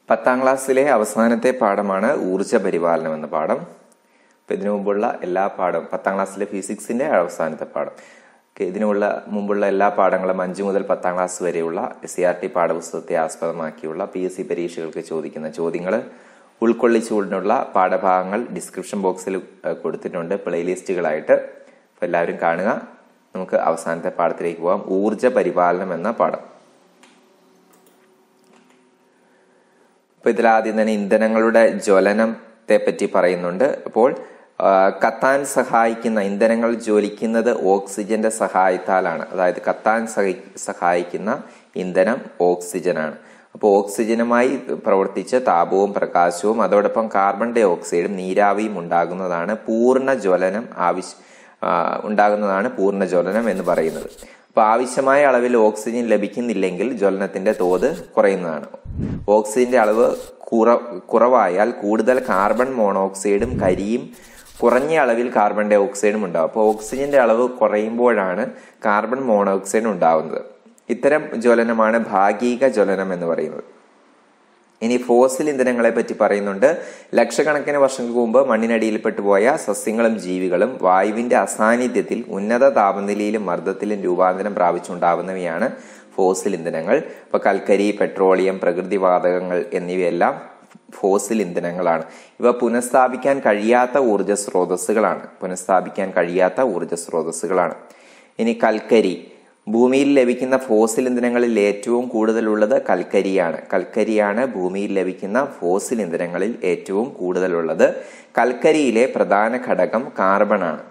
പത്താം ക്ലാസ്സിലെ അവസാനത്തെ പാഠമാണ് ഊർജ പരിപാലനം എന്ന പാഠം അപ്പൊ ഇതിനു മുമ്പുള്ള എല്ലാ പാഠം പത്താം ക്ലാസ്സിലെ ഫിസിക്സിന്റെ അവസാനത്തെ പാഠം ഓക്കെ, ഇതിനുള്ള മുമ്പുള്ള എല്ലാ പാഠങ്ങളും അഞ്ചു മുതൽ പത്താം ക്ലാസ് വരെയുള്ള എസ് സി ആർ ടി പാഠപുസ്തകത്തെ ആസ്പദമാക്കിയുള്ള പി എസ് സി പരീക്ഷകൾക്ക് ചോദിക്കുന്ന ചോദ്യങ്ങൾ ഉൾക്കൊള്ളിച്ചുകൊണ്ടുള്ള പാഠഭാഗങ്ങൾ ഡിസ്ക്രിപ്ഷൻ ബോക്സിൽ ഏഹ്, കൊടുത്തിട്ടുണ്ട് പ്ലേലിസ്റ്റുകളായിട്ട് അപ്പൊ എല്ലാവരും കാണുക നമുക്ക് അവസാനത്തെ പാഠത്തിലേക്ക് പോകാം ഊർജ പരിപാലനം എന്ന പാഠം അപ്പൊ ഇതിലാദ്യം തന്നെ ഇന്ധനങ്ങളുടെ ജ്വലനത്തെ പറ്റി പറയുന്നുണ്ട് അപ്പോൾ ആ, കത്താൻ സഹായിക്കുന്ന ഇന്ധനങ്ങൾ ജ്വലിക്കുന്നത് ഓക്സിജന്റെ സഹായത്താലാണ് അതായത് കത്താൻ സഹി- സഹായിക്കുന്ന ഇന്ധനം ഓക്സിജനാണ് അപ്പോൾ ഓക്സിജനുമായി പ്രവർത്തിച്ച് താപവും പ്രകാശവും അതോടൊപ്പം കാർബൺ ഡൈ ഓക്സൈഡും നീരാവിയും ഉണ്ടാകുന്നതാണ് പൂർണ്ണ ജ്വലനം ആവശ്യ ആ, ഉണ്ടാകുന്നതാണ് പൂർണ്ണ ജ്വലനം എന്ന് പറയുന്നത് അപ്പൊ ആവശ്യമായ അളവിൽ ഓക്സിജൻ ലഭിക്കുന്നില്ലെങ്കിൽ ജ്വലനത്തിന്റെ തോത് കുറയുന്നതാണ് ഓക്സിജന്റെ അളവ് കുറ കുറവായാൽ കൂടുതൽ കാർബൺ മോണോക്സൈഡും കരിയും കുറഞ്ഞ അളവിൽ കാർബൺ ഡൈ ഓക്സൈഡും ഉണ്ടാവും അപ്പോൾ ഓക്സിജന്റെ അളവ് കുറയുമ്പോഴാണ് കാർബൺ മോണോക്സൈഡ് ഉണ്ടാവുന്നത് ഇത്തരം ജ്വലനമാണ് ഭാഗിക ജ്വലനം എന്ന് പറയുന്നത് ഇനി ഫോസിൽ ഇന്ധനങ്ങളെ പറ്റി പറയുന്നുണ്ട് ലക്ഷക്കണക്കിന് വർഷങ്ങൾക്ക് മുമ്പ് മണ്ണിനടിയിൽപ്പെട്ടു പോയ സസ്യങ്ങളും ജീവികളും വായുവിന്റെ അസാന്നിധ്യത്തിൽ ഉന്നത താപനിലയിലും മർദ്ദത്തിലും രൂപാന്തരം പ്രാപിച്ചുണ്ടാവുന്നവയാണ് ഫോസിൽ ഇന്ധനങ്ങൾ ഇപ്പൊ കൽക്കരി പെട്രോളിയം പ്രകൃതിവാതകങ്ങൾ എന്നിവയെല്ലാം ഫോസിൽ ഇന്ധനങ്ങളാണ് ഇവ പുനഃസ്ഥാപിക്കാൻ കഴിയാത്ത ഊർജ്ജ സ്രോതസ്സുകളാണ് പുനഃസ്ഥാപിക്കാൻ കഴിയാത്ത ഊർജ്ജ സ്രോതസ്സുകളാണ് ഇനി കൽക്കരി ഭൂമിയിൽ ലഭിക്കുന്ന ഫോസിൽ ഇന്ധനങ്ങളിൽ ഏറ്റവും കൂടുതലുള്ളത് കൽക്കരിയാണ് കൽക്കരിയാണ് ഭൂമിയിൽ ലഭിക്കുന്ന ഫോസിൽ ഇന്ധനങ്ങളിൽ ഏറ്റവും കൂടുതലുള്ളത് കൽക്കരിയിലെ പ്രധാന ഘടകം കാർബണാണ്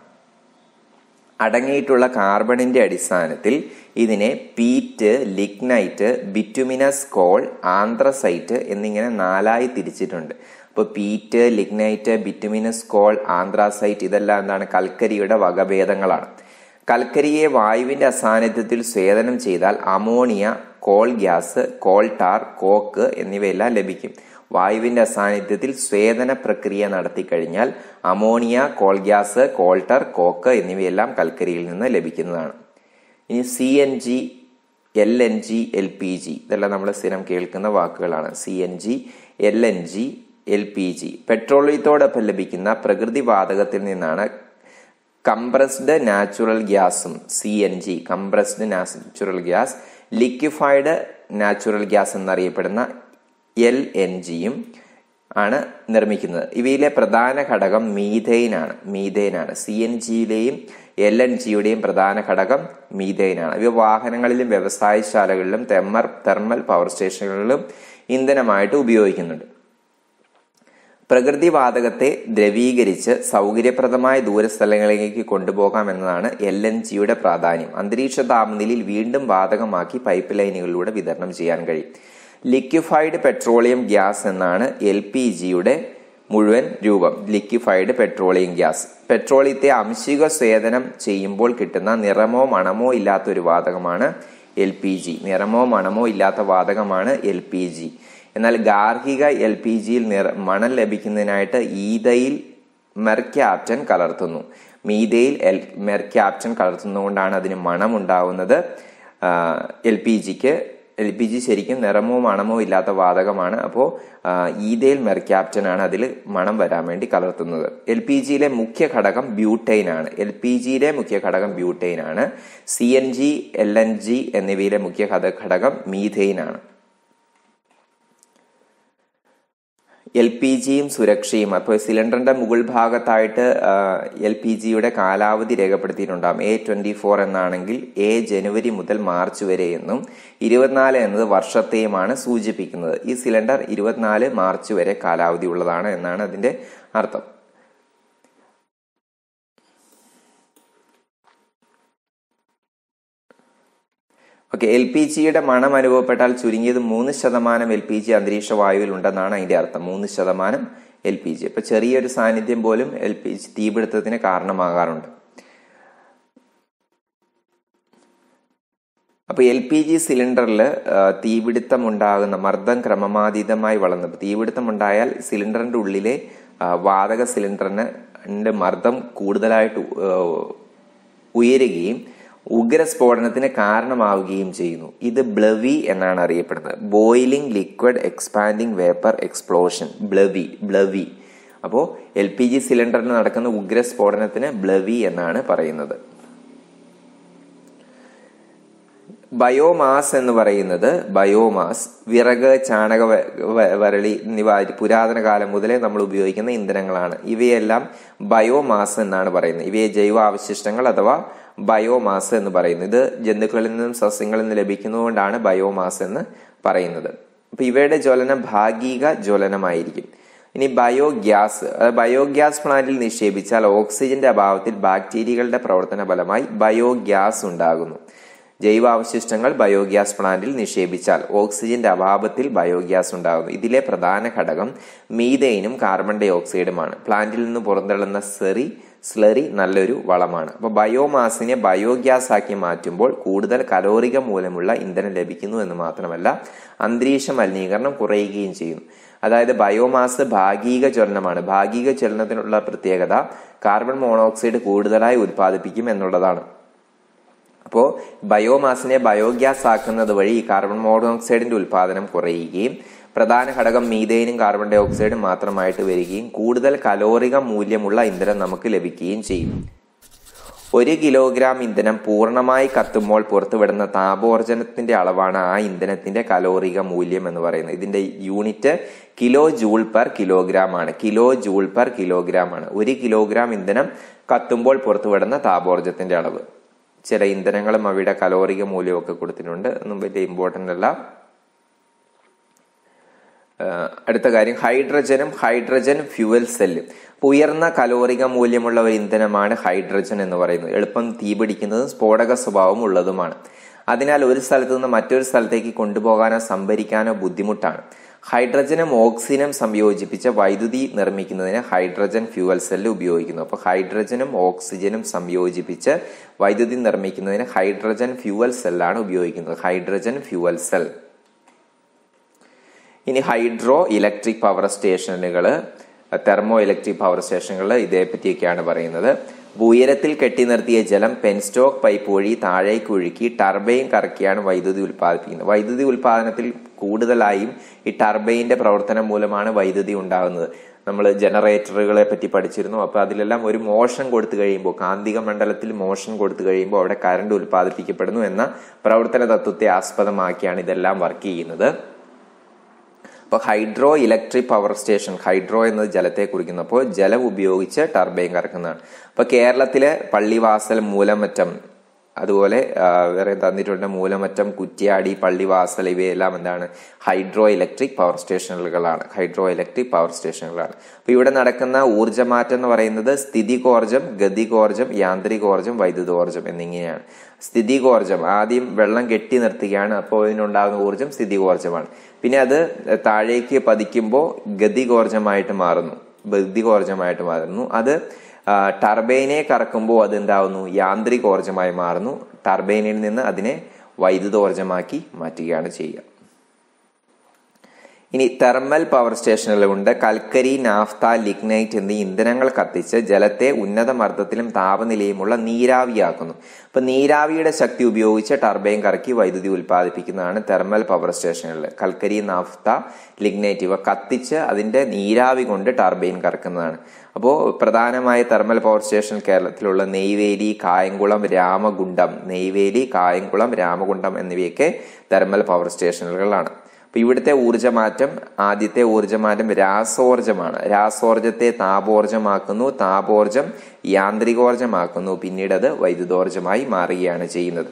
അടങ്ങിയിട്ടുള്ള കാർബണിന്റെ അടിസ്ഥാനത്തിൽ ഇതിനെ peat lignite bituminous coal anthracite എന്നിങ്ങനെ നാലായി തിരിച്ചിട്ടുണ്ട് അപ്പോൾ peat lignite bituminous coal anthracite ഇതെല്ലാം എന്താണ് കൽക്കരിയുടെ വകഭേദങ്ങളാണ് കൽക്കരിയെ വായുവിന്റെ അസാന്നിധ്യത്തിൽ സ്വേദനം ചെയ്താൽ ammonia coal gas coal tar coke എന്നിവയെല്ലാം ലഭിക്കും വായുവിന്റെ അസാന്നിധ്യത്തിൽ സ്വേദന പ്രക്രിയ നടത്തിക്കഴിഞ്ഞാൽ ammonia coal gas coal tar coke എന്നിവയെല്ലാം കൽക്കരിയിൽ നിന്ന് ലഭിക്കുന്നതാണ് ഇനി C N G L N G L P G ഇതെല്ലാം നമ്മൾ സ്ഥിരം കേൾക്കുന്ന വാക്കുകളാണ് C N G L N G L P G പെട്രോളിയത്തോടൊപ്പം ലഭിക്കുന്ന പ്രകൃതി വാതകത്തിൽ നിന്നാണ് കംപ്രസ്ഡ് നാച്ചുറൽ ഗ്യാസും C N G compressed natural gas liquefied natural gas എന്നറിയപ്പെടുന്ന എൽ എൻ ജിയും ആണ് നിർമ്മിക്കുന്നത് ഇവയിലെ പ്രധാന ഘടകം മീഥെയിൻ ആണ് മീഥെയിൻ ആണ് സി എൻ ജിയിലെയും എൽ എൻ ജിയുടെയും പ്രധാന ഘടകം മീഥെയിൻ ആണ് ഇവ വാഹനങ്ങളിലും വ്യവസായശാലകളിലും തെർമൽ തെർമൽ പവർ സ്റ്റേഷനുകളിലും ഇന്ധനമായിട്ട് ഉപയോഗിക്കുന്നുണ്ട് പ്രകൃതിവാതകത്തെ ദ്രവീകരിച്ച് സൗകര്യപ്രദമായ ദൂരസ്ഥലങ്ങളിലേക്ക് കൊണ്ടുപോകാം എന്നതാണ് എൽ എൻ ജിയുടെ പ്രാധാന്യം അന്തരീക്ഷ താപനിലയിൽ വീണ്ടും വാതകമാക്കി പൈപ്പ് ലൈനുകളിലൂടെ വിതരണം ചെയ്യാൻ കഴിയും ലിക്വിഫൈഡ് പെട്രോളിയം ഗ്യാസ് എന്നാണ് എൽ പി ജിയുടെ മുഴുവൻ രൂപം ലിക്വിഫൈഡ് പെട്രോളിയം ഗ്യാസ് പെട്രോളിയത്തെ അംശിക സ്വേദനം ചെയ്യുമ്പോൾ കിട്ടുന്ന നിറമോ മണമോ ഇല്ലാത്ത ഒരു വാതകമാണ് എൽ പി ജി നിറമോ മണമോ ഇല്ലാത്ത വാതകമാണ് എൽ പി ജി എന്നാൽ ഗാർഹിക എൽ പി ജിയിൽ നിറ മണം ലഭിക്കുന്നതിനായിട്ട് ഈതയിൽ മെർക്യാപ്റ്റൻ കലർത്തുന്നു മീതയിൽ എൽ മെർക്യാപ്റ്റൻ കലർത്തുന്നതുകൊണ്ടാണ് അതിന് മണം ഉണ്ടാവുന്നത് എൽ പി ജിക്ക് എൽ പി ജി ശരിക്കും നിറമോ മണമോ ഇല്ലാത്ത വാതകമാണ് അപ്പോൾ ഈതയിൽ മെർക്യാപ്റ്റൻ ആണ് അതിൽ മണം വരാൻ വേണ്ടി കലർത്തുന്നത് എൽ പി ജിയിലെ മുഖ്യ ഘടകം ബ്യൂട്ടൈൻ ആണ് എൽ പി ജിയിലെ മുഖ്യ ഘടകം ബ്യൂട്ടൈൻ ആണ് C N G L N G എന്നിവയിലെ മുഖ്യ ഘട- ഘടകം മീഥെയിൻ ആണ് എൽ പി ജിയും സുരക്ഷയും അപ്പോൾ സിലിണ്ടറിന്റെ മുകൾ ഭാഗത്തായിട്ട് എൽ പി ജിയുടെ കാലാവധി രേഖപ്പെടുത്തിയിട്ടുണ്ടാകും എ ട്വന്റി ഫോർ എന്നാണെങ്കിൽ എ ജനുവരി മുതൽ മാർച്ച് വരെ എന്നും ഇരുപത്തിനാല് എന്നത് വർഷത്തെയുമാണ് സൂചിപ്പിക്കുന്നത് ഈ സിലിണ്ടർ ഇരുപത്തിനാല് മാർച്ച് വരെ കാലാവധി ഉള്ളതാണ് എന്നാണ് അതിന്റെ അർത്ഥം ഓക്കെ എൽ പി ജിയുടെ മണം അനുഭവപ്പെട്ടാൽ ചുരുങ്ങിയത് മൂന്ന് ശതമാനം എൽ പി ജി അന്തരീക്ഷ വായുവിൽ ഉണ്ടെന്നാണ് അതിന്റെ അർത്ഥം മൂന്ന് ശതമാനം എൽ പി ജി ഇപ്പൊ ചെറിയൊരു സാന്നിധ്യം പോലും എൽ പി ജി തീപിടുത്തത്തിന് കാരണമാകാറുണ്ട് അപ്പൊ എൽ പി ജി സിലിണ്ടറിൽ തീപിടുത്തം ഉണ്ടാകുന്ന മർദ്ദം ക്രമമാതീതമായി വളർന്നു തീപിടുത്തം ഉണ്ടായാൽ സിലിണ്ടറിന്റെ ഉള്ളിലെ ആ, വാതക സിലിണ്ടറിന് ന്റെ മർദ്ദം കൂടുതലായിട്ട് ഉ- ഉയരുകയും ഉഗ്രസ്ഫോടനത്തിന് കാരണമാവുകയും ചെയ്യുന്നു ഇത് ബ്ലവി എന്നാണ് അറിയപ്പെടുന്നത് boiling liquid expanding vapour explosion BLEVE BLEVE അപ്പോൾ എൽ പി ജി സിലിണ്ടറിൽ നടക്കുന്ന ഉഗ്രസ്ഫോടനത്തിന് ബ്ലവി എന്നാണ് പറയുന്നത് ബയോമാസ് എന്ന് പറയുന്നത് ബയോമാസ് വിറക് ചാണക വ- വ- വരളി എന്നിവ പുരാതന കാലം മുതലേ നമ്മൾ ഉപയോഗിക്കുന്ന ഇന്ധനങ്ങളാണ് ഇവയെല്ലാം ബയോമാസ് എന്നാണ് പറയുന്നത് ഇവയെ ജൈവ അവശിഷ്ടങ്ങൾ അഥവാ ബയോമാസ് എന്ന് പറയുന്നത് ഇത് ജന്തുക്കളിൽ നിന്നും സസ്യങ്ങളിൽ നിന്നും ലഭിക്കുന്നതുകൊണ്ടാണ് ബയോമാസ് എന്ന് പറയുന്നത് അപ്പൊ ഇവയുടെ ജ്വലനം ഭാഗിക ജ്വലനമായിരിക്കും ഇനി ബയോഗ്യാസ് അതായത് ബയോഗ്യാസ് പ്ലാന്റിൽ നിക്ഷേപിച്ചാൽ ഓക്സിജന്റെ അഭാവത്തിൽ ബാക്ടീരിയകളുടെ പ്രവർത്തന ഫലമായി ബയോഗ്യാസ് ഉണ്ടാകുന്നു ജൈവാവശിഷ്ടങ്ങൾ ബയോഗ്യാസ് പ്ലാന്റിൽ നിക്ഷേപിച്ചാൽ ഓക്സിജന്റെ അഭാവത്തിൽ ബയോഗ്യാസ് ഉണ്ടാകുന്നു ഇതിലെ പ്രധാന ഘടകം മീതൈനും കാർബൺ ഡൈ ഓക്സൈഡുമാണ് പ്ലാന്റിൽ നിന്ന് പുറന്തള്ളുന്ന സെറി സ്ലറി നല്ലൊരു വളമാണ് അപ്പൊ ബയോമാസിനെ ബയോഗ്യാസ് ആക്കി മാറ്റുമ്പോൾ കൂടുതൽ കലോറിക മൂലമുള്ള ഇന്ധനം ലഭിക്കുന്നു എന്ന് മാത്രമല്ല അന്തരീക്ഷ മലിനീകരണം കുറയുകയും ചെയ്യുന്നു അതായത് ബയോമാസ് ഭാഗിക ജ്വലനമാണ് ഭാഗിക ജ്വലനത്തിനുള്ള പ്രത്യേകത കാർബൺ മോണോക്സൈഡ് കൂടുതലായി ഉത്പാദിപ്പിക്കും എന്നുള്ളതാണ് അപ്പോൾ ബയോമാസിനെ ബയോഗ്യാസ് ആക്കുന്നത് വഴി ഈ കാർബൺ മോണോക്സൈഡിന്റെ ഉൽപാദനം കുറയുകയും പ്രധാന ഘടകം മീതേനും കാർബൺ ഡൈ ഓക്സൈഡും മാത്രമായിട്ട് വരികയും കൂടുതൽ കലോറിക മൂല്യമുള്ള ഇന്ധനം നമുക്ക് ലഭിക്കുകയും ചെയ്യും ഒരു കിലോഗ്രാം ഇന്ധനം പൂർണ്ണമായി കത്തുമ്പോൾ പുറത്തുവിടുന്ന താപോർജനത്തിന്റെ അളവാണ് ആ ഇന്ധനത്തിന്റെ കലോറിക മൂല്യം എന്ന് പറയുന്നത് ഇതിന്റെ unit kilo joule per kilogram ആണ് കിലോ ജൂൾ പെർ കിലോഗ്രാം ആണ് ഒരു കിലോഗ്രാം ഇന്ധനം കത്തുമ്പോൾ പുറത്തുവിടുന്ന താപോർജത്തിന്റെ അളവ് ചില ഇന്ധനങ്ങളും അവയുടെ കലോറിക മൂല്യമൊക്കെ കൊടുത്തിട്ടുണ്ട് ഒന്നും വലിയ ഇമ്പോർട്ടന്റ് അല്ല ആഹ് അടുത്ത കാര്യം ഹൈഡ്രജനും ഹൈഡ്രജൻ ഫ്യൂവൽ സെല്ലും ഉയർന്ന കലോറിക മൂല്യമുള്ള ഒരു ഇന്ധനമാണ് ഹൈഡ്രജൻ എന്ന് പറയുന്നത് എളുപ്പം തീപിടിക്കുന്നതും സ്ഫോടക സ്വഭാവം ഉള്ളതുമാണ് അതിനാൽ ഒരു സ്ഥലത്ത് നിന്ന് മറ്റൊരു സ്ഥലത്തേക്ക് കൊണ്ടുപോകാനോ സംഭരിക്കാനോ ബുദ്ധിമുട്ടാണ് ഹൈഡ്രജനും ഓക്സിജനും സംയോജിപ്പിച്ച് വൈദ്യുതി നിർമ്മിക്കുന്നതിന് ഹൈഡ്രജൻ ഫ്യൂവൽ സെല്ല് ഉപയോഗിക്കുന്നു അപ്പോൾ ഹൈഡ്രജനും ഓക്സിജനും സംയോജിപ്പിച്ച് വൈദ്യുതി നിർമ്മിക്കുന്നതിന് ഹൈഡ്രജൻ ഫ്യൂവൽ സെല്ലാണ് ഉപയോഗിക്കുന്നത് ഹൈഡ്രജൻ ഫ്യൂവൽ സെൽ ഇനി ഹൈഡ്രോ ഇലക്ട്രിക് പവർ സ്റ്റേഷനുകൾ തെർമോ ഇലക്ട്രിക് പവർ സ്റ്റേഷനുകൾ ഇതേപ്പറ്റിയൊക്കെയാണ് പറയുന്നത് ഉയരത്തിൽ കെട്ടി നിർത്തിയ ജലം പെൻസ്റ്റോക്ക് പൈപ്പ് വഴി താഴേക്ക് ഒഴുക്കി ടർബൈൻ കറക്കിയാണ് വൈദ്യുതി ഉൽപ്പാദിപ്പിക്കുന്നത് വൈദ്യുതി ഉൽപ്പാദനത്തിൽ കൂടുതലായും ഈ ടർബൈന്റെ പ്രവർത്തനം മൂലമാണ് വൈദ്യുതി ഉണ്ടാകുന്നത് നമ്മൾ ജനറേറ്ററുകളെ പറ്റി പഠിച്ചിരുന്നു അപ്പൊ അതിലെല്ലാം ഒരു മോഷൻ കൊടുത്തു കഴിയുമ്പോൾ കാന്തിക മണ്ഡലത്തിൽ മോഷൻ കൊടുത്തു കഴിയുമ്പോൾ അവിടെ കറണ്ട് ഉൽപ്പാദിപ്പിക്കപ്പെടുന്നു എന്ന പ്രവർത്തന തത്വത്തെ ആസ്പദമാക്കിയാണ് ഇതെല്ലാം വർക്ക് ചെയ്യുന്നത് അപ്പൊ hydro electric power station hydro എന്നത് ജലത്തെ കുറിക്കുന്നപ്പോൾ ജലം ഉപയോഗിച്ച് ടർബൈൻ കറക്കുന്നതാണ് അപ്പൊ കേരളത്തിലെ പള്ളിവാസൽ മൂലമറ്റം അതുപോലെ ആ, വേറെ തന്നിട്ടുണ്ട് മൂലമറ്റം കുറ്റ്യാടി പള്ളിവാസൽ ഇവയെല്ലാം എന്താണ് ഹൈഡ്രോ ഇലക്ട്രിക് പവർ സ്റ്റേഷനുകളാണ് ഹൈഡ്രോ ഇലക്ട്രിക് പവർ സ്റ്റേഷനുകളാണ് അപ്പൊ ഇവിടെ നടക്കുന്ന ഊർജ്ജമാറ്റം എന്ന് പറയുന്നത് സ്ഥിതികോർജം ഗതികോർജം യാന്ത്രികോർജം വൈദ്യുതോർജം എന്നിങ്ങനെയാണ് സ്ഥിതികോർജം ആദ്യം വെള്ളം കെട്ടി നിർത്തുകയാണ് അപ്പോൾ ഇതിനുണ്ടാകുന്ന ഊർജ്ജം സ്ഥിതികോർജമാണ് പിന്നെ അത് താഴേക്ക് പതിക്കുമ്പോൾ ഗതികോർജമായിട്ട് മാറുന്നു ഗതികോർജമായിട്ട് മാറുന്നു അത് ആ, ടർബൈനെ കറക്കുമ്പോൾ അത് എന്താവുന്നു യാന്ത്രികോർജമായി മാറുന്നു ടർബൈനിൽ നിന്ന് അതിനെ വൈദ്യുതോർജമാക്കി മാറ്റുകയാണ് ചെയ്യുക ഇനി തെർമൽ പവർ സ്റ്റേഷനുകളുണ്ട് കൽക്കരി നാഫ്ത ലിഗ്നൈറ്റ് എന്നീ ഇന്ധനങ്ങൾ കത്തിച്ച് ജലത്തെ ഉന്നത മർദ്ദത്തിലും താപനിലയുമുള്ള നീരാവിയാക്കുന്നു അപ്പൊ നീരാവിയുടെ ശക്തി ഉപയോഗിച്ച് ടർബൈൻ കറക്കി വൈദ്യുതി ഉൽപ്പാദിപ്പിക്കുന്നതാണ് തെർമൽ പവർ സ്റ്റേഷനുകൾ കൽക്കരി നാഫ്ത ലിഗ്നൈറ്റ് ഇവ കത്തിച്ച് അതിന്റെ നീരാവി കൊണ്ട് ടർബൈൻ കറക്കുന്നതാണ് അപ്പോൾ പ്രധാനമായ തെർമൽ പവർ സ്റ്റേഷൻ കേരളത്തിലുള്ള നെയ്വേലി കായംകുളം രാമകുണ്ടം നെയ്വേലി കായംകുളം രാമകുണ്ടം എന്നിവയൊക്കെ തെർമൽ പവർ സ്റ്റേഷനുകളാണ് അപ്പൊ ഇവിടുത്തെ ഊർജ്ജമാറ്റം ആദ്യത്തെ ഊർജ്ജമാറ്റം രാസോർജമാണ് രാസോർജത്തെ താപോർജമാക്കുന്നു താപോർജം യാന്ത്രികോർജമാക്കുന്നു പിന്നീട് അത് വൈദ്യുതോർജമായി മാറുകയാണ് ചെയ്യുന്നത്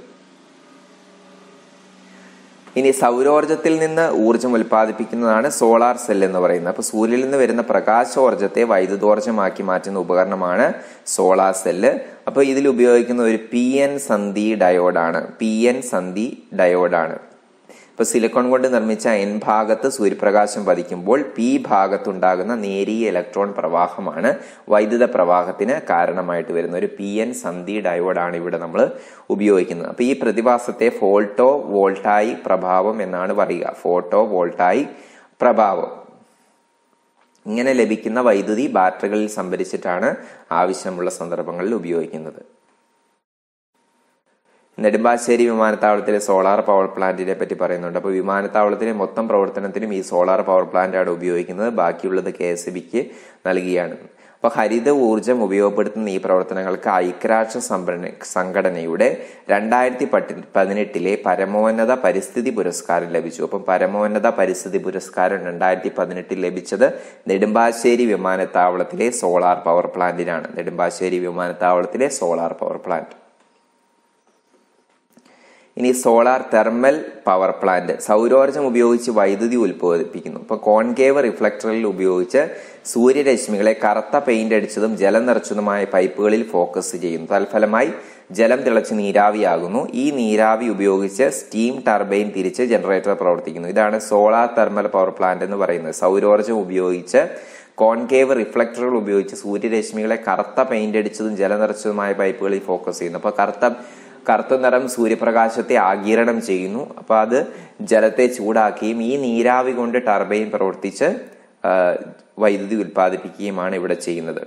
ഇനി സൗരോർജത്തിൽ നിന്ന് ഊർജം ഉൽപ്പാദിപ്പിക്കുന്നതാണ് സോളാർ സെൽ എന്ന് പറയുന്നത് അപ്പൊ സൂര്യനിൽ നിന്ന് വരുന്ന പ്രകാശോർജത്തെ വൈദ്യുതോർജമാക്കി മാറ്റുന്ന ഉപകരണമാണ് സോളാർ സെല്ല് അപ്പൊ ഇതിൽ ഉപയോഗിക്കുന്ന ഒരു പി എൻ സന്ധി ഡയോഡാണ് പി എൻ സന്ധി ഡയോഡാണ് ഇപ്പൊ സിലിക്കോൺ കൊണ്ട് നിർമ്മിച്ച എൻ ഭാഗത്ത് സൂര്യപ്രകാശം പതിക്കുമ്പോൾ പി ഭാഗത്തുണ്ടാകുന്ന നേരിയ ഇലക്ട്രോൺ പ്രവാഹമാണ് വൈദ്യുത പ്രവാഹത്തിന് കാരണമായിട്ട് വരുന്ന ഒരു പി എൻ സന്ധി ഡയോഡാണ് ഇവിടെ നമ്മൾ ഉപയോഗിക്കുന്നത് അപ്പൊ ഈ പ്രതിഭാസത്തെ ഫോട്ടോ വോൾട്ടായി പ്രഭാവം എന്നാണ് പറയുക ഫോട്ടോ വോൾട്ടായി പ്രഭാവം ഇങ്ങനെ ലഭിക്കുന്ന വൈദ്യുതി ബാറ്ററികളിൽ സംഭരിച്ചിട്ടാണ് ആവശ്യമുള്ള സന്ദർഭങ്ങളിൽ ഉപയോഗിക്കുന്നത് നെടുമ്പാശ്ശേരി വിമാനത്താവളത്തിലെ സോളാർ പവർ പ്ലാന്റിനെ പറ്റി പറയുന്നുണ്ട് അപ്പോൾ വിമാനത്താവളത്തിലെ മൊത്തം പ്രവർത്തനത്തിനും ഈ സോളാർ പവർ പ്ലാന്റ് ആണ് ഉപയോഗിക്കുന്നത് ബാക്കിയുള്ളത് കെ എസ് ബിക്ക് നൽകുകയാണ് അപ്പോൾ ഹരിത ഊർജം ഉപയോഗപ്പെടുത്തുന്ന ഈ പ്രവർത്തനങ്ങൾക്ക് ഐക്യരാഷ്ട്ര സംഭരണ സംഘടനയുടെ രണ്ടായിരത്തി പതിനെട്ടിലെ പരമോന്നത പരിസ്ഥിതി പുരസ്കാരം ലഭിച്ചു അപ്പം പരമോന്നത പരിസ്ഥിതി പുരസ്കാരം രണ്ടായിരത്തി പതിനെട്ടിൽ ലഭിച്ചത് നെടുമ്പാശ്ശേരി വിമാനത്താവളത്തിലെ സോളാർ പവർ പ്ലാന്റിനാണ് നെടുമ്പാശ്ശേരി വിമാനത്താവളത്തിലെ സോളാർ പവർ പ്ലാന്റ് ഇനി സോളാർ തെർമൽ പവർ പ്ലാന്റ് സൗരോർജ്ജം ഉപയോഗിച്ച് വൈദ്യുതി ഉൽപ്പാദിപ്പിക്കുന്നു ഇപ്പൊ കോൺകേവ് റിഫ്ലക്ടറിൽ ഉപയോഗിച്ച് സൂര്യരശ്മികളെ കറുത്ത പെയിന്റ് അടിച്ചതും ജലം നിറച്ചതുമായ പൈപ്പുകളിൽ ഫോക്കസ് ചെയ്യുന്നു തൽഫലമായി ജലം തിളച്ച് നീരാവിയാകുന്നു ഈ നീരാവി ഉപയോഗിച്ച് സ്റ്റീം ടർബൈൻ തിരിച്ച് ജനറേറ്റർ പ്രവർത്തിക്കുന്നു ഇതാണ് സോളാർ തെർമൽ പവർ പ്ലാന്റ് എന്ന് പറയുന്നത് സൗരോർജ്ജം ഉപയോഗിച്ച് കോൺകേവ് റിഫ്ലക്ടറുകൾ ഉപയോഗിച്ച് സൂര്യരശ്മികളെ കറുത്ത പെയിന്റ് അടിച്ചതും ജലം നിറച്ചതുമായ പൈപ്പുകളിൽ ഫോക്കസ് ചെയ്യുന്നു അപ്പൊ കറുത്ത കറുത്ത നിറം സൂര്യപ്രകാശത്തെ ആഗിരണം ചെയ്യുന്നു അപ്പൊ അത് ജലത്തെ ചൂടാക്കുകയും ഈ നീരാവി കൊണ്ട് ടർബൈൻ പ്രവർത്തിച്ച് വൈദ്യുതി ഉൽപ്പാദിപ്പിക്കുകയുമാണ് ഇവിടെ ചെയ്യുന്നത്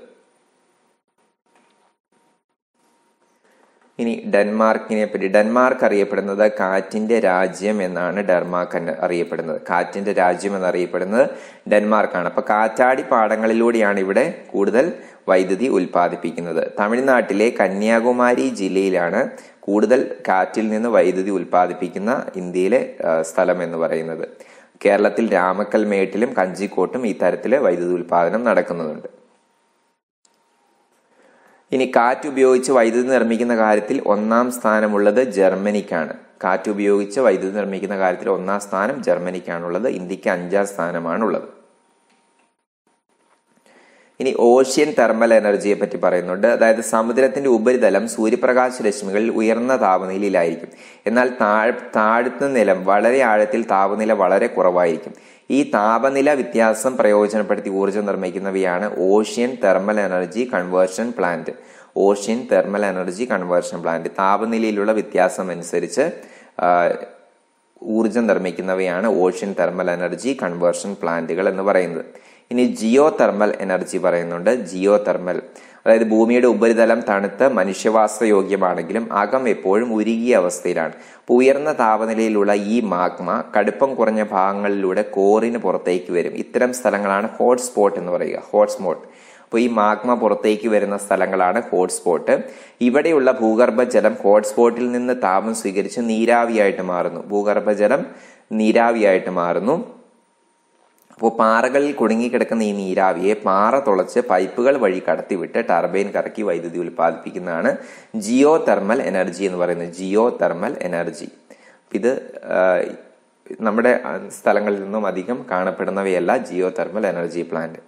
ഇനി ഡെൻമാർക്കിനെ പറ്റി ഡെൻമാർക്ക് അറിയപ്പെടുന്നത് കാറ്റിന്റെ രാജ്യം എന്നാണ് ഡെൻമാർക്ക് അറിയപ്പെടുന്നത് കാറ്റിന്റെ രാജ്യം എന്നറിയപ്പെടുന്നത് ഡെൻമാർക്കാണ് അപ്പൊ കാറ്റാടി പാടങ്ങളിലൂടെയാണ് ഇവിടെ കൂടുതൽ വൈദ്യുതി ഉൽപ്പാദിപ്പിക്കുന്നത് തമിഴ്നാട്ടിലെ കന്യാകുമാരി ജില്ലയിലാണ് കൂടുതൽ കാറ്റിൽ നിന്ന് വൈദ്യുതി ഉൽപ്പാദിപ്പിക്കുന്ന ഇന്ത്യയിലെ സ്ഥലം എന്ന് പറയുന്നത് കേരളത്തിൽ രാമക്കൽ മേട്ടിലും കഞ്ചിക്കോട്ടും ഈ തരത്തില് വൈദ്യുതി ഉൽപ്പാദനം നടക്കുന്നുണ്ട് ഇനി കാറ്റ് ഉപയോഗിച്ച് വൈദ്യുതി നിർമ്മിക്കുന്ന കാര്യത്തിൽ ഒന്നാം സ്ഥാനമുള്ളത് ജർമ്മനിക്കാണ് കാറ്റ് ഉപയോഗിച്ച് വൈദ്യുതി നിർമ്മിക്കുന്ന കാര്യത്തിൽ ഒന്നാം സ്ഥാനം ജർമ്മനിക്കാണുള്ളത് ഇന്ത്യക്ക് അഞ്ചാം സ്ഥാനമാണുള്ളത് ഇനി ഓഷ്യൻ തെർമൽ എനർജിയെ പറ്റി പറയുന്നുണ്ട് അതായത് സമുദ്രത്തിന്റെ ഉപരിതലം സൂര്യപ്രകാശ രശ്മികളിൽ ഉയർന്ന താപനിലയിലായിരിക്കും എന്നാൽ താഴ് താഴ്ന്ന നിലം വളരെ ആഴത്തിൽ താപനില വളരെ കുറവായിരിക്കും ഈ താപനില വ്യത്യാസം പ്രയോജനപ്പെടുത്തി ഊർജ്ജം നിർമ്മിക്കുന്നവയാണ് ocean thermal energy conversion plant ocean thermal energy conversion plant താപനിലയിലുള്ള വ്യത്യാസം അനുസരിച്ച് ഊർജം നിർമ്മിക്കുന്നവയാണ് ഓഷ്യൻ തെർമൽ എനർജി കൺവേർഷൻ പ്ലാന്റുകൾ എന്ന് പറയുന്നത് ഇനി ജിയോ തെർമൽ എനർജി പറയുന്നുണ്ട് ജിയോ തെർമൽ അതായത് ഭൂമിയുടെ ഉപരിതലം തണുത്ത് മനുഷ്യവാസയോഗ്യമാണെങ്കിലും അകം എപ്പോഴും ഉരുകിയ അവസ്ഥയിലാണ് അപ്പോൾ ഉയർന്ന താപനിലയിലുള്ള ഈ മാഗ്മ കടുപ്പം കുറഞ്ഞ ഭാഗങ്ങളിലൂടെ കോറിന് പുറത്തേക്ക് വരും ഇത്തരം സ്ഥലങ്ങളാണ് ഹോട്ട്സ്പോട്ട് എന്ന് പറയുക ഹോട്ട്സ്പോട്ട് അപ്പോൾ ഈ മാഗ്മ പുറത്തേക്ക് വരുന്ന സ്ഥലങ്ങളാണ് ഹോട്ട്സ്പോട്ട് ഇവിടെയുള്ള ഭൂഗർഭജലം ഹോട്ട്സ്പോട്ടിൽ നിന്ന് താപം സ്വീകരിച്ച് നീരാവിയായിട്ട് മാറുന്നു ഭൂഗർഭജലം നീരാവിയായിട്ട് മാറുന്നു അപ്പോൾ പാറകളിൽ കുടുങ്ങിക്കിടക്കുന്ന ഈ നീരാവിയെ പാറ തുളച്ച് പൈപ്പുകൾ വഴി കടത്തിവിട്ട് ടർബൈൻ കറക്കി വൈദ്യുതി ഉൽപ്പാദിപ്പിക്കുന്നതാണ് ജിയോ തെർമൽ എനർജി എന്ന് പറയുന്നത് ജിയോ തെർമൽ എനർജി ഇത് നമ്മുടെ സ്ഥലങ്ങളിൽ നിന്നും അധികം കാണപ്പെടുന്നവയല്ല ജിയോ തെർമൽ എനർജി പ്ലാന്റ്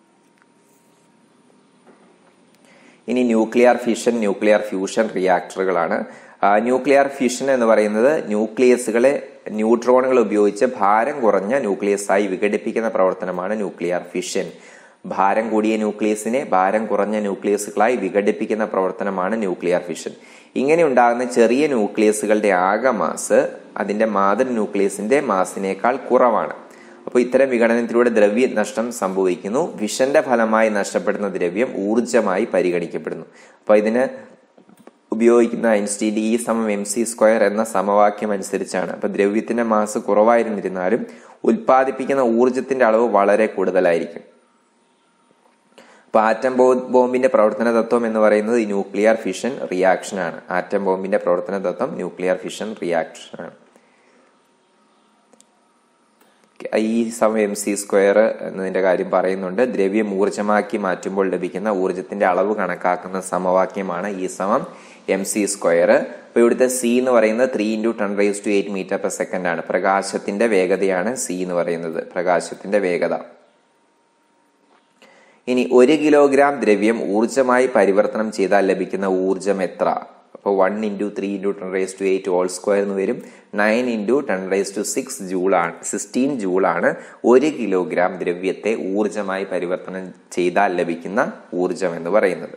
ഇനി ന്യൂക്ലിയർ ഫിഷൻ ന്യൂക്ലിയർ ഫ്യൂഷൻ റിയാക്ടറുകളാണ് ന്യൂക്ലിയർ ഫിഷൻ എന്ന് പറയുന്നത് ന്യൂക്ലിയസുകളെ ന്യൂട്രോണുകൾ ഉപയോഗിച്ച് ഭാരം കുറഞ്ഞ ന്യൂക്ലിയസായി വിഘടിപ്പിക്കുന്ന പ്രവർത്തനമാണ് ന്യൂക്ലിയർ ഫിഷൻ ഭാരം കൂടിയ ന്യൂക്ലിയസിനെ ഭാരം കുറഞ്ഞ ന്യൂക്ലിയസുകളായി വിഘടിപ്പിക്കുന്ന പ്രവർത്തനമാണ് ന്യൂക്ലിയർ ഫിഷൻ ഇങ്ങനെ ഉണ്ടാകുന്ന ചെറിയ ന്യൂക്ലിയസുകളുടെ ആകെ മാസ് അതിന്റെ മാതൃ ന്യൂക്ലിയസിന്റെ മാസിനേക്കാൾ കുറവാണ് അപ്പോൾ ഇത്തരം വിഘടനത്തിലൂടെ ദ്രവ്യ നഷ്ടം സംഭവിക്കുന്നു വിഷന്റെ ഫലമായി നഷ്ടപ്പെടുന്ന ദ്രവ്യം ഊർജമായി പരിഗണിക്കപ്പെടുന്നു അപ്പോൾ ഇതിന് ഉപയോഗിക്കുന്ന ഐൻസ്റ്റീൻ ഇ സമം എം സി സ്ക്വയർ എന്ന സമവാക്യം അനുസരിച്ചാണ് അപ്പൊ ദ്രവ്യത്തിന്റെ മാസ് കുറവായിരുന്നിരുന്നാലും ഉൽപ്പാദിപ്പിക്കുന്ന ഊർജത്തിന്റെ അളവ് വളരെ കൂടുതലായിരിക്കും അപ്പൊ ആറ്റം ബോംബിന്റെ പ്രവർത്തന തത്വം എന്ന് പറയുന്നത് ഈ ന്യൂക്ലിയർ ഫിഷൻ റിയാക്ഷൻ ആണ് ആറ്റം ബോംബിന്റെ പ്രവർത്തന തത്വം ന്യൂക്ലിയർ ഫിഷൻ റിയാക്ഷൻ ആണ് ഈ സമയം എം സി സ്ക്വയർ എന്നതിന്റെ കാര്യം പറയുന്നുണ്ട് ദ്രവ്യം ഊർജമാക്കി മാറ്റുമ്പോൾ ലഭിക്കുന്ന ഊർജത്തിന്റെ അളവ് കണക്കാക്കുന്ന സമവാക്യമാണ് ഈ സമം എം സി സ്ക്വയർ അപ്പൊ ഇവിടുത്തെ സി എന്ന് പറയുന്നത് three into ten raise to eight metre per second ആണ് പ്രകാശത്തിന്റെ വേഗതയാണ് സി എന്ന് പറയുന്നത് പ്രകാശത്തിന്റെ വേഗത ഇനി ഒരു കിലോഗ്രാം ദ്രവ്യം ഊർജമായി പരിവർത്തനം ചെയ്താൽ ലഭിക്കുന്ന ഊർജം എത്ര അപ്പോൾ one into three into ten raise to eight whole square എന്ന് വരും nine into ten raise to six ജൂളാണ് സിക്സ്റ്റീൻ ജൂളാണ് ഒരു കിലോഗ്രാം ദ്രവ്യത്തെ ഊർജമായി പരിവർത്തനം ചെയ്താൽ ലഭിക്കുന്ന ഊർജം എന്ന് പറയുന്നത്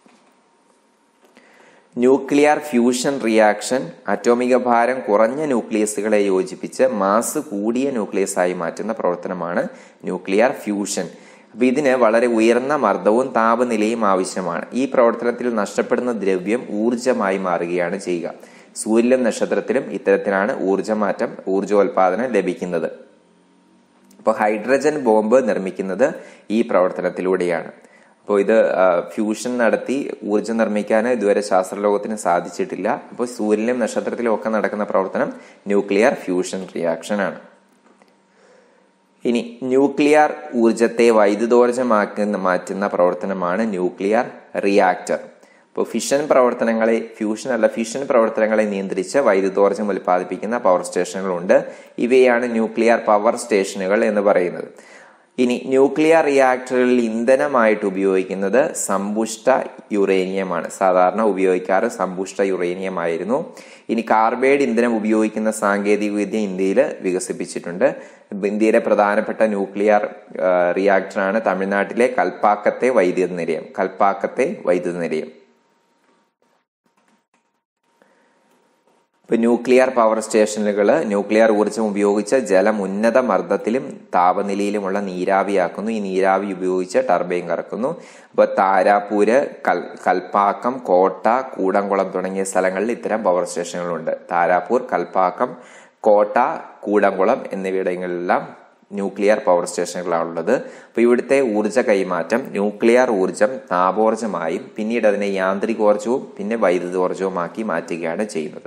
ന്യൂക്ലിയർ ഫ്യൂഷൻ റിയാക്ഷൻ അറ്റോമിക ഭാരം കുറഞ്ഞ ന്യൂക്ലിയസുകളെ യോജിപ്പിച്ച് മാസ് കൂടിയ ന്യൂക്ലിയസായി മാറ്റുന്ന പ്രവർത്തനമാണ് ന്യൂക്ലിയർ ഫ്യൂഷൻ അപ്പൊ ഇതിന് വളരെ ഉയർന്ന മർദ്ദവും താപനിലയും ആവശ്യമാണ് ഈ പ്രവർത്തനത്തിൽ നഷ്ടപ്പെടുന്ന ദ്രവ്യം ഊർജമായി മാറുകയാണ് ചെയ്യുക സൂര്യനും നക്ഷത്രത്തിലും ഇത്തരത്തിലാണ് ഊർജ്ജമാറ്റം ഊർജ്ജോൽപാദനം ലഭിക്കുന്നത് അപ്പോൾ ഹൈഡ്രജൻ ബോംബ് നിർമ്മിക്കുന്നത് ഈ പ്രവർത്തനത്തിലൂടെയാണ് അപ്പോൾ ഇത് ഫ്യൂഷൻ നടത്തി ഊർജ്ജം നിർമ്മിക്കാൻ ഇതുവരെ ശാസ്ത്രലോകത്തിന് സാധിച്ചിട്ടില്ല അപ്പോൾ സൂര്യനിലും നക്ഷത്രത്തിലും ഒക്കെ നടക്കുന്ന പ്രവർത്തനം ന്യൂക്ലിയർ ഫ്യൂഷൻ റിയാക്ഷൻ ആണ് ഇനി ന്യൂക്ലിയർ ഊർജത്തെ വൈദ്യുതോർജ്ജമാക്കുന്ന മാറ്റുന്ന പ്രവർത്തനമാണ് ന്യൂക്ലിയർ റിയാക്ടർ ഇപ്പോൾ ഫിഷൻ പ്രവർത്തനങ്ങളെ ഫ്യൂഷൻ അല്ല ഫിഷൻ പ്രവർത്തനങ്ങളെ നിയന്ത്രിച്ച് വൈദ്യുതോർജ്ജം ഉൽപ്പാദിപ്പിക്കുന്ന പവർ സ്റ്റേഷനുകളുണ്ട് ഇവയാണ് ന്യൂക്ലിയർ പവർ സ്റ്റേഷനുകൾ എന്ന് പറയുന്നത് ഇനി ന്യൂക്ലിയർ റിയാക്ടറുകളിൽ ഇന്ധനമായിട്ട് ഉപയോഗിക്കുന്നത് സമ്പുഷ്ട യുറേനിയമാണ് സാധാരണ ഉപയോഗിക്കാറ് സമ്പുഷ്ട യുറേനിയം ആയിരുന്നു ഇനി കാർബൈഡ് ഇന്ധനം ഉപയോഗിക്കുന്ന സാങ്കേതിക വിദ്യ ഇന്ത്യയിൽ വികസിപ്പിച്ചിട്ടുണ്ട് ഇന്ത്യയിലെ പ്രധാനപ്പെട്ട ന്യൂക്ലിയർ റിയാക്ടറാണ് തമിഴ്നാട്ടിലെ കൽപ്പാക്കത്തെ വൈദ്യുത നിലയം കൽപ്പാക്കത്തെ വൈദ്യുത നിലയം ഇപ്പൊ ന്യൂക്ലിയർ പവർ സ്റ്റേഷനുകൾ ന്യൂക്ലിയർ ഊർജ്ജം ഉപയോഗിച്ച് ജലം ഉന്നത മർദ്ദത്തിലും താപനിലയിലുമുള്ള നീരാവിയാക്കുന്നു ഈ നീരാവി ഉപയോഗിച്ച് ടർബൈൻ കറക്കുന്നു അപ്പൊ താരാപൂര് കൽ കൽപ്പാക്കം കോട്ട കൂടംകുളം തുടങ്ങിയ സ്ഥലങ്ങളിൽ ഇത്തരം പവർ സ്റ്റേഷനുകളുണ്ട് താരാപൂർ കൽപ്പാക്കം കോട്ട കൂടംകുളം എന്നിവിടങ്ങളിലെല്ലാം ന്യൂക്ലിയർ പവർ സ്റ്റേഷനുകളാണുള്ളത് അപ്പോൾ ഇവിടുത്തെ ഊർജ്ജ കൈമാറ്റം ന്യൂക്ലിയർ ഊർജ്ജം താപോർജ്ജമായും പിന്നീട് അതിനെ യാന്ത്രികോർജ്ജവും പിന്നെ വൈദ്യുതോർജ്ജവുമാക്കി മാറ്റുകയാണ് ചെയ്യുന്നത്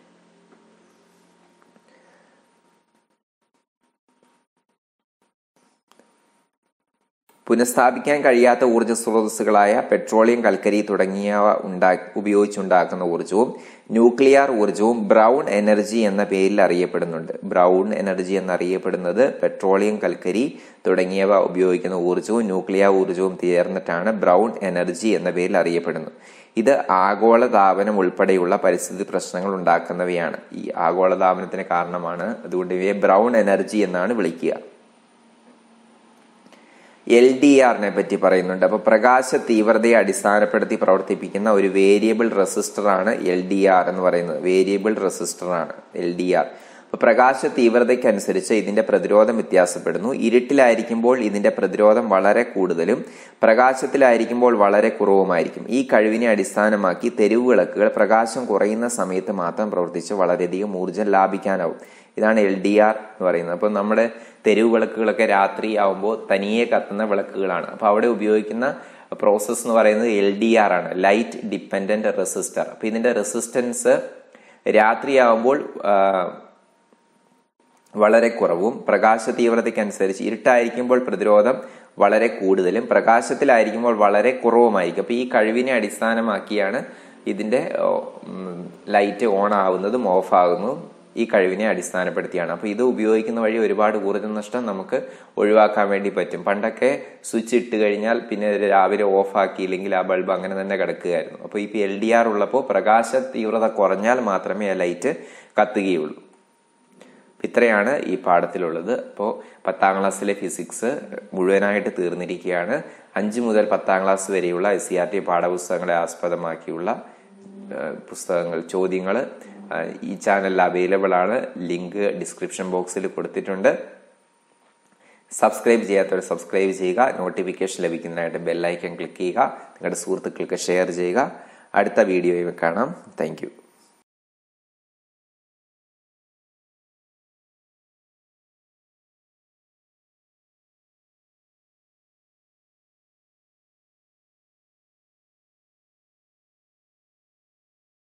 പുനഃസ്ഥാപിക്കാൻ കഴിയാത്ത ഊർജ്ജ സ്രോതസ്സുകളായ പെട്രോളിയം കൽക്കരി തുടങ്ങിയവ ഉണ്ടാ ഉപയോഗിച്ചുണ്ടാക്കുന്ന ഊർജവും ന്യൂക്ലിയർ ഊർജവും ബ്രൗൺ എനർജി എന്ന പേരിൽ അറിയപ്പെടുന്നുണ്ട് ബ്രൗൺ എനർജി എന്നറിയപ്പെടുന്നത് പെട്രോളിയം കൽക്കരി തുടങ്ങിയവ ഉപയോഗിക്കുന്ന ഊർജവും ന്യൂക്ലിയർ ഊർജവും ചേർന്നിട്ടാണ് ബ്രൗൺ എനർജി എന്ന പേരിൽ അറിയപ്പെടുന്നത് ഇത് ആഗോളതാപനം ഉൾപ്പെടെയുള്ള പരിസ്ഥിതി പ്രശ്നങ്ങൾ ഉണ്ടാക്കുന്നവയാണ് ഈ ആഗോളതാപനത്തിന് കാരണമാണ് അതുകൊണ്ട് ഇവയെ ബ്രൗൺ എനർജി എന്നാണ് വിളിക്കുക എൽ ഡി ആറിനെ പറ്റി പറയുന്നുണ്ട് അപ്പൊ പ്രകാശ തീവ്രതയെ അടിസ്ഥാനപ്പെടുത്തി പ്രവർത്തിപ്പിക്കുന്ന ഒരു വേരിയബിൾ റെസിസ്റ്റർ ആണ് എൽ ഡി ആർ എന്ന് പറയുന്നത് വേരിയബിൾ റെസിസ്റ്റർ ആണ് എൽ ഡി ആർ അപ്പൊ പ്രകാശ തീവ്രതയ്ക്കനുസരിച്ച് ഇതിന്റെ പ്രതിരോധം വ്യത്യാസപ്പെടുന്നു ഇരുട്ടിലായിരിക്കുമ്പോൾ ഇതിന്റെ പ്രതിരോധം വളരെ കൂടുതലും പ്രകാശത്തിലായിരിക്കുമ്പോൾ വളരെ കുറവുമായിരിക്കും ഈ കഴിവിനെ അടിസ്ഥാനമാക്കി തെരുവ് വിളക്കുകൾ പ്രകാശം കുറയുന്ന സമയത്ത് മാത്രം പ്രവർത്തിച്ച് വളരെയധികം ഊർജ്ജം ലാഭിക്കാനാവും ഇതാണ് എൽ ഡി ആർ എന്ന് പറയുന്നത് അപ്പൊ നമ്മുടെ തെരുവ് വിളക്കുകളൊക്കെ രാത്രി ആവുമ്പോൾ തനിയെ കത്തുന്ന വിളക്കുകളാണ് അപ്പൊ അവിടെ ഉപയോഗിക്കുന്ന പ്രോസസ്സ് എന്ന് പറയുന്നത് എൽ ഡി ആർ ആണ് ലൈറ്റ് ഡിപ്പെൻഡന്റ് റെസിസ്റ്റർ അപ്പൊ ഇതിന്റെ റെസിസ്റ്റൻസ് രാത്രിയാവുമ്പോൾ വളരെ കുറവും പ്രകാശ തീവ്രതയ്ക്കനുസരിച്ച് ഇരുട്ടായിരിക്കുമ്പോൾ പ്രതിരോധം വളരെ കൂടുതലും പ്രകാശത്തിലായിരിക്കുമ്പോൾ വളരെ കുറവുമായിരിക്കും അപ്പൊ ഈ കഴിവിനെ അടിസ്ഥാനമാക്കിയാണ് ഇതിന്റെ ലൈറ്റ് ഓൺ ആവുന്നതും ഓഫ് ആകുന്നതും ഈ കഴിവിനെ അടിസ്ഥാനപ്പെടുത്തിയാണ് അപ്പൊ ഇത് ഉപയോഗിക്കുന്ന വഴി ഒരുപാട് ഊർജ്ജ നഷ്ടം നമുക്ക് ഒഴിവാക്കാൻ വേണ്ടി പറ്റും പണ്ടൊക്കെ സ്വിച്ച് ഇട്ട് കഴിഞ്ഞാൽ പിന്നെ രാവിലെ ഓഫ് ആക്കിയില്ലെങ്കിൽ ആ ബൾബ് അങ്ങനെ തന്നെ കിടക്കുകയായിരുന്നു അപ്പോൾ ഇപ്പൊ എൽ ഡി ആർ ഉള്ളപ്പോൾ പ്രകാശ തീവ്രത കുറഞ്ഞാൽ മാത്രമേ ആ ലൈറ്റ് കത്തുകയുള്ളൂ ഇത്രയാണ് ഈ പാഠത്തിലുള്ളത് അപ്പോൾ പത്താം ക്ലാസ്സിലെ ഫിസിക്സ് മുഴുവനായിട്ട് തീർന്നിരിക്കുകയാണ് അഞ്ച് മുതൽ പത്താം ക്ലാസ് വരെയുള്ള എസ് സി ആർ ടി പാഠപുസ്തകങ്ങളെ ആസ്പദമാക്കിയുള്ള പുസ്തകങ്ങൾ ചോദ്യങ്ങൾ ഈ ചാനലിൽ അവൈലബിൾ ആണ് ലിങ്ക് ഡിസ്ക്രിപ്ഷൻ ബോക്സിൽ കൊടുത്തിട്ടുണ്ട് സബ്സ്ക്രൈബ് ചെയ്യാത്തവർ സബ്സ്ക്രൈബ് ചെയ്യുക നോട്ടിഫിക്കേഷൻ ലഭിക്കുന്നതിനായിട്ട് ബെല്ലൈക്കൺ ക്ലിക്ക് ചെയ്യുക നിങ്ങളുടെ സുഹൃത്തുക്കൾക്ക് ഷെയർ ചെയ്യുക അടുത്ത വീഡിയോയിൽ കാണാം താങ്ക്